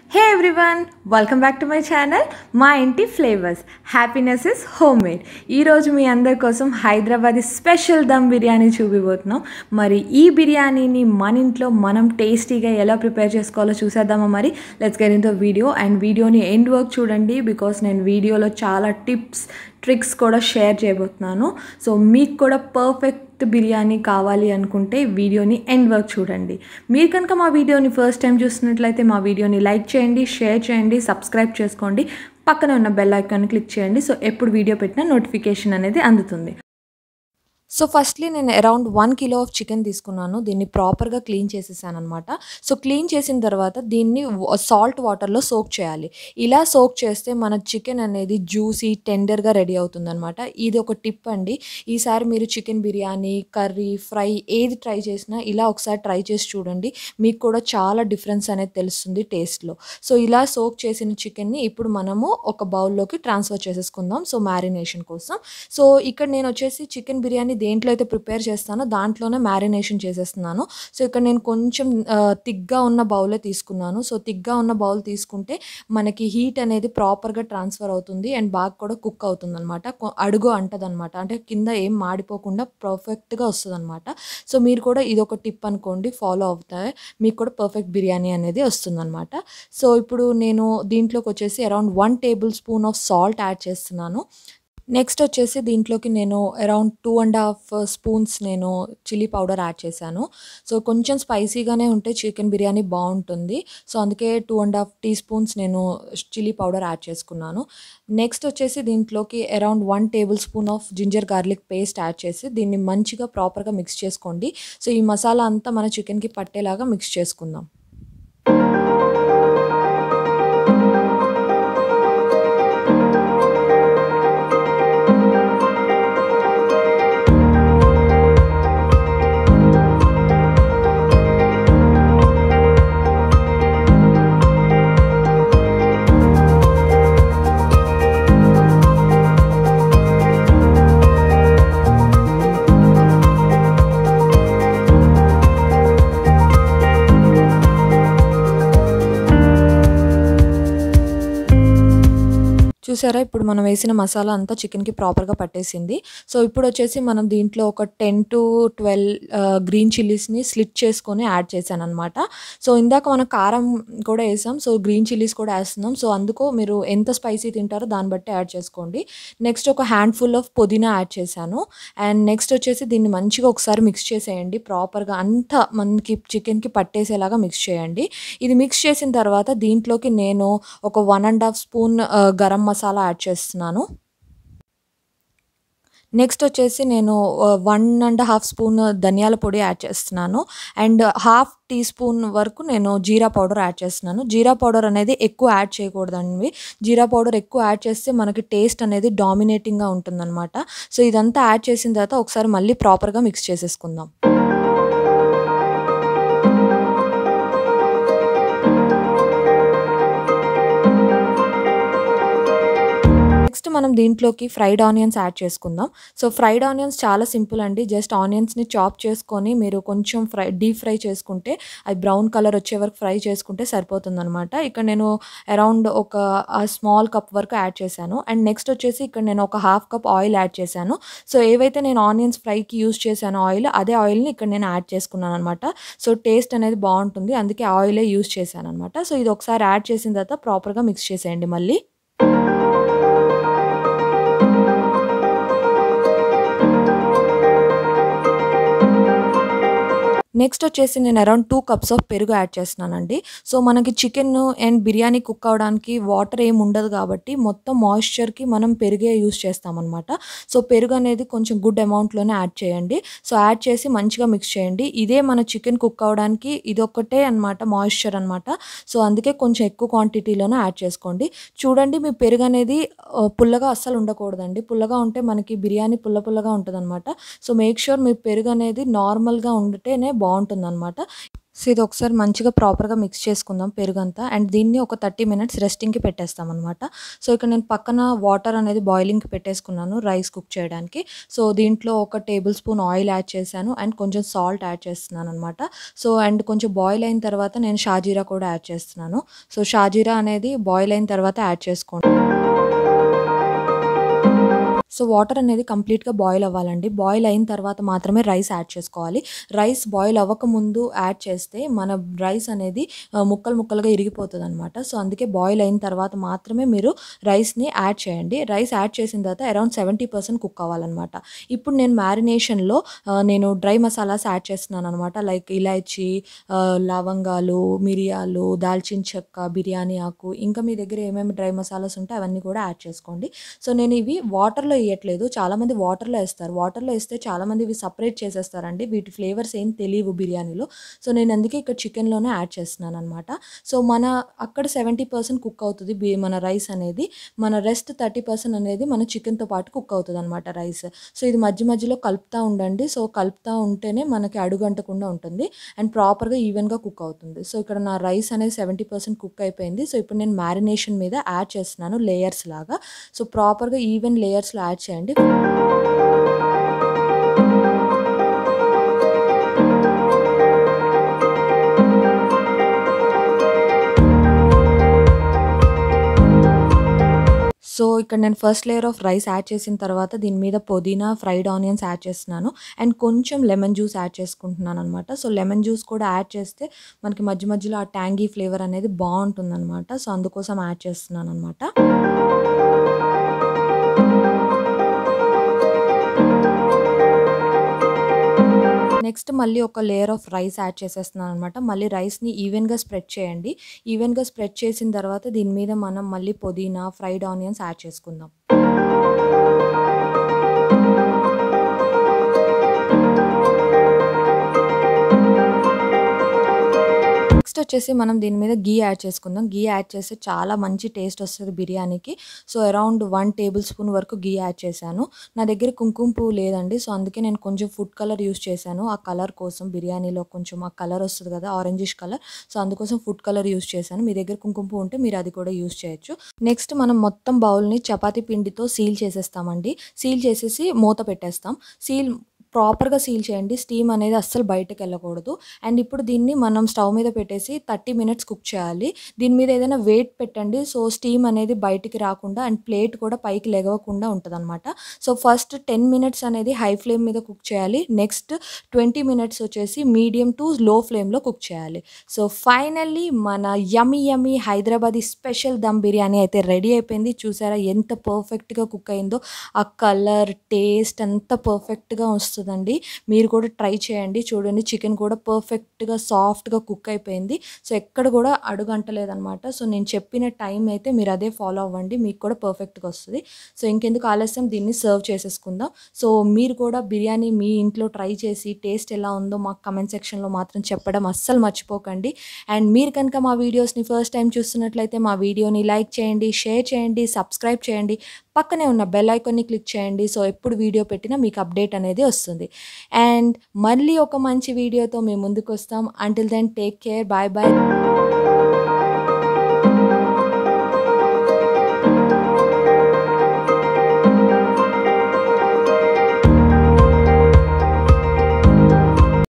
Hey everyone welcome back to my channel మా ఇంటి flavours happiness is home made ఈరోజు మీ అందరి కోసం హైదరాబాదీ స్పెషల్ దమ్ బిర్యానీ చూపిపోతున్నాం మరి ఈ బిర్యానీని మన ఇంట్లో మనం టేస్టీగా ఎలా ప్రిపేర్ చేసుకోవాలో చూసేద్దామా మరి let's get in the video and వీడియోని ఎండ్ వర్క్ చూడండి బికాస్ నేను వీడియోలో చాలా టిప్స్ ట్రిక్స్ కూడా షేర్ చేయబోతున్నాను సో మీకు కూడా పర్ఫెక్ట్ బిర్యానీ కావాలి అనుకుంటే వీడియోని ఎండ్ వర్క్ చూడండి మీరు కనుక మా వీడియోని ఫస్ట్ టైం చూస్తున్నట్లయితే మా వీడియోని లైక్ చేయండి షేర్ చేయండి సబ్స్క్రైబ్ చేసుకోండి పక్కన ఉన్న బెల్ ఐకాన్ క్లిక్ చేయండి సో ఎప్పుడు వీడియో పెట్టినా నోటిఫికేషన్ అనేది అందుతుంది సో ఫస్ట్లీ నేను around one kilo of chicken తీసుకున్నాను దీన్ని ప్రాపర్గా క్లీన్ చేసేసాను అనమాట సో క్లీన్ చేసిన తర్వాత దీన్ని సాల్ట్ వాటర్లో సోక్ చేయాలి ఇలా సోక్ చేస్తే మన చికెన్ అనేది జ్యూసీ టెండర్గా రెడీ అవుతుంది అనమాట ఇది ఒక టిప్ అండి ఈసారి మీరు చికెన్ బిర్యానీ కర్రీ ఫ్రై ఏది ట్రై చేసినా ఇలా ఒకసారి ట్రై చేసి చూడండి మీకు కూడా చాలా డిఫరెన్స్ అనేది తెలుస్తుంది టేస్ట్లో సో ఇలా సోక్ చేసిన చికెన్ని ఇప్పుడు మనము ఒక బౌల్లోకి ట్రాన్స్ఫర్ చేసేసుకుందాం సో మ్యారినేషన్ కోసం సో ఇక్కడ నేను వచ్చేసి చికెన్ బిర్యానీ దేంట్లో అయితే ప్రిపేర్ చేస్తానో దాంట్లోనే మ్యారినేషన్ చేసేస్తున్నాను సో ఇక్కడ నేను కొంచెం థిక్గా ఉన్న బౌలే తీసుకున్నాను సో థిక్గా ఉన్న బౌల్ తీసుకుంటే మనకి హీట్ అనేది ప్రాపర్గా ట్రాన్స్ఫర్ అవుతుంది అండ్ బాగా కూడా కుక్ అవుతుంది అనమాట అడుగు అంటది అనమాట అంటే కింద ఏం మాడిపోకుండా పర్ఫెక్ట్గా వస్తుంది అనమాట సో మీరు కూడా ఇది ఒక టిప్ అనుకోండి ఫాలో అవుతాయి మీకు కూడా పర్ఫెక్ట్ బిర్యానీ అనేది వస్తుంది అనమాట సో ఇప్పుడు నేను దీంట్లోకి వచ్చేసి around one tablespoon of salt add చేస్తున్నాను నెక్స్ట్ వచ్చేసి దీంట్లోకి నేను around two and half spoons నేను చిల్లీ పౌడర్ యాడ్ చేశాను సో కొంచెం స్పైసీగానే ఉంటే చికెన్ బిర్యానీ బాగుంటుంది సో అందుకే two and half teaspoons నేను చిల్లీ పౌడర్ యాడ్ చేసుకున్నాను నెక్స్ట్ వచ్చేసి దీంట్లోకి around one tablespoon of ginger garlic paste add చేసి దీన్ని మంచిగా ప్రాపర్గా మిక్స్ చేసుకోండి సో ఈ మసాలా అంతా మన చికెన్కి పట్టేలాగా మిక్స్ చేసుకుందాం చూసారా ఇప్పుడు మనం వేసిన మసాలా అంతా చికెన్కి ప్రాపర్గా పట్టేసింది సో ఇప్పుడు వచ్చేసి మనం దీంట్లో ఒక టెన్ టు ట్వెల్వ్ గ్రీన్ చిల్లీస్ని స్లిట్ చేసుకొని యాడ్ చేశాను అనమాట సో ఇందాక మనం కారం కూడా వేసాం సో గ్రీన్ చిల్లీస్ కూడా వేస్తున్నాం సో అందుకు మీరు ఎంత స్పైసీ తింటారో దాన్ని బట్టి యాడ్ చేసుకోండి నెక్స్ట్ ఒక హ్యాండ్ఫుల్ ఆఫ్ పుదీనా యాడ్ చేశాను అండ్ నెక్స్ట్ వచ్చేసి దీన్ని మంచిగా ఒకసారి మిక్స్ చేసేయండి ప్రాపర్గా అంతా మనకి చికెన్కి పట్టేసేలాగా మిక్స్ చేయండి ఇది మిక్స్ చేసిన తర్వాత దీంట్లోకి నేను ఒక one and half spoon garam masala add చేస్తున్నాను నెక్స్ట్ వచ్చేసి నేను వన్ అండ్ హాఫ్ స్పూన్ ధనియాల పొడి యాడ్ చేస్తున్నాను అండ్ హాఫ్ టీ స్పూన్ వరకు నేను జీరా పౌడర్ యాడ్ చేస్తున్నాను జీరా పౌడర్ అనేది ఎక్కువ యాడ్ చేయకూడదండి జీరా పౌడర్ ఎక్కువ యాడ్ చేస్తే మనకి టేస్ట్ అనేది డామినేటింగ్గా ఉంటుందన్నమాట సో ఇదంతా యాడ్ చేసిన తర్వాత ఒకసారి మళ్ళీ ప్రాపర్గా మిక్స్ చేసేసుకుందాం నెక్స్ట్ మనం దీంట్లోకి ఫ్రైడ్ ఆనియన్స్ యాడ్ చేసుకుందాం సో ఫ్రైడ్ ఆనియన్స్ చాలా సింపుల్ అండి జస్ట్ ఆనియన్స్ని చాప్ చేసుకొని మీరు కొంచెం ఫ్రై డీప్ ఫ్రై చేసుకుంటే అది బ్రౌన్ కలర్ వచ్చే వరకు ఫ్రై చేసుకుంటే సరిపోతుంది అనమాట ఇక్కడ నేను అరౌండ్ ఒక స్మాల్ కప్ వరకు యాడ్ చేశాను అండ్ నెక్స్ట్ వచ్చేసి ఇక్కడ నేను ఒక హాఫ్ కప్ ఆయిల్ యాడ్ చేశాను సో ఏవైతే నేను ఆనియన్స్ ఫ్రైకి యూస్ చేశానో ఆయిల్ అదే ఆయిల్ని ఇక్కడ నేను యాడ్ చేసుకున్నాను అనమాట సో టేస్ట్ అనేది బాగుంటుంది అందుకే ఆయిలే యూస్ చేశాను అనమాట సో ఇది ఒకసారి యాడ్ చేసిన తర్వాత ప్రాపర్గా మిక్స్ చేసేయండి మళ్ళీ నెక్స్ట్ వచ్చేసి నేను అరౌండ్ టూ కప్స్ ఆఫ్ పెరుగు యాడ్ చేస్తున్నానండి సో మనకి చికెన్ అండ్ బిర్యానీ కుక్ అవడానికి వాటర్ ఏమి ఉండదు కాబట్టి మొత్తం మాయిశ్చర్కి మనం పెరుగే యూస్ చేస్తామన్నమాట సో పెరుగు అనేది కొంచెం గుడ్ అమౌంట్లోనే యాడ్ చేయండి సో యాడ్ చేసి మంచిగా మిక్స్ చేయండి ఇదే మన చికెన్ కుక్ అవడానికి ఇది ఒక్కటే అనమాట మాయిశ్చర్ అనమాట సో అందుకే కొంచెం ఎక్కువ క్వాంటిటీలోనే యాడ్ చేసుకోండి చూడండి మీ పెరుగు అనేది పుల్లగా అస్సలు ఉండకూడదండి పుల్లగా ఉంటే మనకి బిర్యానీ పుల్ల పుల్లగా ఉంటుంది అనమాట సో మేక్ షూర్ మీ పెరుగు అనేది నార్మల్గా ఉంటేనే బాగుంటుంది అనమాట సో ఇది ఒకసారి మంచిగా ప్రాపర్‌గా మిక్స్ చేసుకుందాం పెరుగంతా. అండ్ దీన్ని ఒక 30 మినిట్స్ రెస్టింగ్‌కి పెట్టేస్తామనమాట. సో ఇక్కడ నేను పక్కన వాటర్ అనేది బాయిలింగ్‌కి పెట్టేసుకున్నాను రైస్ కుక్ చేయడానికి. సో దీంట్లో ఒక టేబుల్ స్పూన్ ఆయిల్ యాడ్ చేశాను. అండ్ కొంచెం సాల్ట్ యాడ్ చేస్తున్నాననమాట. సో అండ్ కొంచెం బాయిల్ అయిన తర్వాత నేను షాజీరా కూడా యాడ్ చేస్తున్నాను. సో షాజీరా అనేది బాయిల్ అయిన తర్వాత యాడ్ చేసుకోండి. సో వాటర్ అనేది కంప్లీట్‌గా బాయిల్ అవ్వాలండి. బాయిల్ అయిన తర్వాత మాత్రమే రైస్ యాడ్ చేసుకోవాలి. రైస్ బాయిల్ అవ్వకముందు యాడ్ చేస్తే మన రైస్ అనేది ఆహ్, ముక్కలు ముక్కలుగా ఇరిగిపోతదనమాట. సో అందుకే బాయిల్ అయిన తర్వాత మాత్రమే మీరు రైస్‌ని యాడ్ చేయండి. రైస్ యాడ్ చేసిన తర్వాత అరౌండ్ 70% కుక్ అవ్వాలనమాట. ఇప్పుడు నేను మ్యారినేషన్‌లో ఆహ్, నేను డ్రై మసాలాస్ యాడ్ చేస్తున్నాననమాట. లైక్ ఇలాచీ, ఆహ్, లవంగాలు, మిరియాలు, దాల్చిన చెక్క, బిర్యానీ ఆకు ఇంకా మీ దగ్గర ఏమేమి డ్రై మసాలాస్ ఉంటే అవన్నీ కూడా యాడ్ చేసుకోండి. సో నేను ఇవి వాటర్‌లో ఎయట్లేదు. చాలామంది వాటర్‌లో ఏస్తారు. వాటర్‌లో ఏస్తే చాలామంది ఇవి సెపరేట్ చేసేస్తారండి. వీటి ఫ్లేవర్స్ ఏం తెలీవు బిర్యానీలో. సో నేను అందుకే ఇక్కడ చికెన్‌లోనే యాడ్ చేస్తున్నాననమాట. సో మన అక్కడ 70% కుక్ అవుతది బి మన రైస్ అనేది. మన రెస్ట్ 30% అనేది మన చికెన్‌తో పాటు కుక్ అవుతదనమాట రైస్. సో ఇది మధ్య మధ్యలో కలుపుతా ఉండండి. సో కలుపుతా ఉంటేనే మనకి అడుగంటకుండా ఉంటుంది. అండ్ ప్రాపర్‌గా ఈవెన్‌గా కుక్ అవుతుంది. సో ఇక్కడ నా రైస్ అనేది 70% కుక్ అయిపోయింది. సో ఇప్పుడు నేను మ్యారినేషన్ మీద యాడ్ చేస్తున్నాను లేయర్స్ లాగా. సో ప్రాపర్‌గా ఈవెన్ లేయర్స్‌లో యాడ్ చేయండి. సో ఇక్కడ నేను first layer of rice add చేసిన తర్వాత దీని మీద పుదీనా, ఫ్రైడ్ ఆనియన్స్ యాడ్ చేస్తున్నాను. అండ్ కొంచెం లెమన్ జ్యూస్ యాడ్ చేసుకుంటున్నాననమాట. సో లెమన్ జ్యూస్ కూడా యాడ్ చేస్తే మనకి మధ్య మధ్యలో ఆ ట్యాంగీ ఫ్లేవర్ అనేది బావుంటుందనమాట. సో అందుకోసం యాడ్ చేస్తున్నాననమాట. నెక్స్ట్ మళ్ళీ ఒక లేయర్ ఆఫ్ రైస్ యాడ్ చేసేస్తున్నాననమాట. మళ్ళీ రైస్‌ని ఈవెన్‌గా స్ప్రెడ్ చేయండి. ఈవెన్‌గా స్ప్రెడ్ చేసిన తర్వాత దీని మీద మనం మళ్ళీ పుదీనా, ఫ్రైడ్ ఆనియన్స్ యాడ్ చేసుకుందాం. నెక్స్ట్ వచ్చేసి మనం దీని మీద ఘీ యాడ్ చేసుకుందాం. ఘీ యాడ్ చేస్తే చాలా మంచి టేస్ట్ వస్తది బిర్యానీకి. సో అరౌండ్ 1 టేబుల్ స్పూన్ వరకు ఘీ యాడ్ చేశాను. నా దగ్గర కుంకుమ పువ్వు లేదండి. సో అందుకే నేను కొంచెం ఫుడ్ కలర్ యూజ్ చేశాను. ఆ కలర్ కోసం బిర్యానీలో కొంచెం ఆ కలర్ వస్తది కదా! Orangish colour. సో అందుకోసం ఫుడ్ కలర్ యూజ్ చేశాను. మీ దగ్గర కుంకుమ పువ్వు ఉంటే మీరు అది కూడా యూజ్ చేయొచ్చు. నెక్స్ట్ మనం మొత్తం బౌల్‌ని చపాతీ పిండితో సీల్ చేసేస్తామండి. సీల్ చేసేసి మూత పెట్టేస్తాం. సీల్ ప్రాపర్‌గా సీల్ చేయండి. స్టీమ్ అనేది అస్సలు బయటకెళ్ళకూడదు. అండ్ ఇప్పుడు దీన్ని మనం స్టవ్ మీద పెట్టేసి 30 మినిట్స్ కుక్ చేయాలి. దీని మీద ఏదైనా వెయిట్ పెట్టండి. సో స్టీమ్ అనేది బయటికి రాకుండా అండ్ ప్లేట్ కూడా పైకి లెగవకుండా ఉంటదనమాట. సో ఫస్ట్ 10 మినిట్స్ అనేది హై ఫ్లేమ్ మీద కుక్ చేయాలి. నెక్స్ట్ 20 మినిట్స్ వచ్చేసి మీడియం టు లో ఫ్లేమ్‌లో కుక్ చేయాలి. సో ఫైనల్లీ మన yummy yummy Hyderabadi special dum biryani అయితే రెడీ అయిపోయింది. చూసారా ఎంత పర్ఫెక్ట్‌గా కుక్ అయిందో. ఆ కలర్, టేస్ట్ అంతా పర్ఫెక్ట్‌గా వస్తదండి. మీరు కూడా ట్రై చేయండి. చూడండి చికెన్ కూడా పర్ఫెక్ట్‌గా సాఫ్ట్‌గా కుక్ అయిపోయింది. సో ఎక్కడ కూడా అడుగంటలేదనమాట. సో నేను చెప్పిన టైం అయితే మీరు అదే ఫాలో అవ్వండి. మీకు కూడా పర్ఫెక్ట్‌గా వస్తది. సో ఇంకెందుకు ఆలస్యం దీన్ని సర్వ్ చేసేసుకుందాం. సో మీరు కూడా బిర్యానీ మీ ఇంట్లో ట్రై చేసి టేస్ట్ ఎలా ఉందో మాకు కామెంట్ సెక్షన్‌లో మాత్రం చెప్పడం అస్సలు మర్చిపోకండి. అండ్ మీరు కనుక మా వీడియోస్‌ని ఫస్ట్ టైమ్ చూస్తున్నట్లయితే మా వీడియోని లైక్ చేయండి, షేర్ చేయండి, సబ్స్క్రైబ్ చేయండి. పక్కనే ఉన్న బెల్ ఐకాన్‌ని క్లిక్ చేయండి. సో ఎప్పుడు వీడియో పెట్టినా మీకు అప్డేట్ అనేది వస్తుంది. అండ్ మళ్ళీ ఒక మంచి వీడియోతో మీ ముందుకొస్తాం. Until then take care. Bye bye.